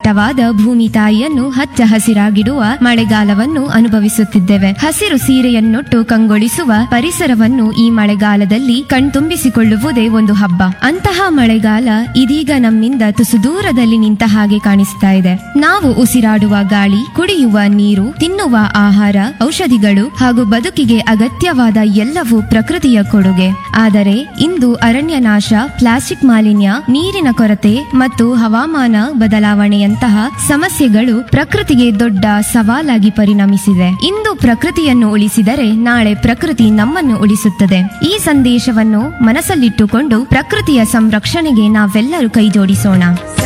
ದಟ್ಟವಾದ ಭೂಮಿ ತಾಯಿಯನ್ನು ಹಚ್ಚ ಹಸಿರಾಗಿಡುವ ಮಳೆಗಾಲವನ್ನು ಅನುಭವಿಸುತ್ತಿದ್ದೇವೆ ಹಸಿರು ಸೀರೆಯನ್ನೊಟ್ಟು ಕಂಗೊಳಿಸುವ ಪರಿಸರವನ್ನು ಈ ಮಳೆಗಾಲದಲ್ಲಿ ಕಣ್ತುಂಬಿಸಿಕೊಳ್ಳುವುದೇ ಒಂದು ಹಬ್ಬ ಅಂತಹ ಮಳೆಗಾಲ ಇದೀಗ ನಮ್ಮಿಂದ ತುಸು ದೂರದಲ್ಲಿ ನಿಂತ ಹಾಗೆ ಕಾಣಿಸ್ತಾ ಇದೆ ನಾವು ಉಸಿರಾಡುವ ಗಾಳಿ ಕುಡಿಯುವ ನೀರು ತಿನ್ನುವ ಆಹಾರ ಔಷಧಿಗಳು ಹಾಗೂ ಬದುಕಿಗೆ ಅಗತ್ಯವಾದ ಎಲ್ಲವೂ ಪ್ರಕೃತಿಯ ಕೊಡುಗೆ ಆದರೆ ಇಂದು ಅರಣ್ಯ ನಾಶ ಪ್ಲಾಸ್ಟಿಕ್ ಮಾಲಿನ್ಯ ನೀರಿನ ಕೊರತೆ ಮತ್ತು ಹವಾಮಾನ ಬದಲಾವಣೆಯಂತಹ ಸಮಸ್ಯೆಗಳು ಪ್ರಕೃತಿಗೆ ದೊಡ್ಡ ಸವಾಲಾಗಿ ಪರಿಣಮಿಸಿದೆ ಇಂದು ಪ್ರಕೃತಿಯನ್ನು ಉಳಿಸಿದರೆ ನಾಳೆ ಪ್ರಕೃತಿ ನಮ್ಮನ್ನು ಉಳಿಸುತ್ತದೆ ಈ ಸಂದೇಶವನ್ನು ಮನಸ್ಸಲ್ಲಿಟ್ಟುಕೊಂಡು ಪ್ರಕೃತಿಯ ಸಂರಕ್ಷಣೆಗೆ ನಾವೆಲ್ಲರೂ ಕೈಜೋಡಿಸೋಣ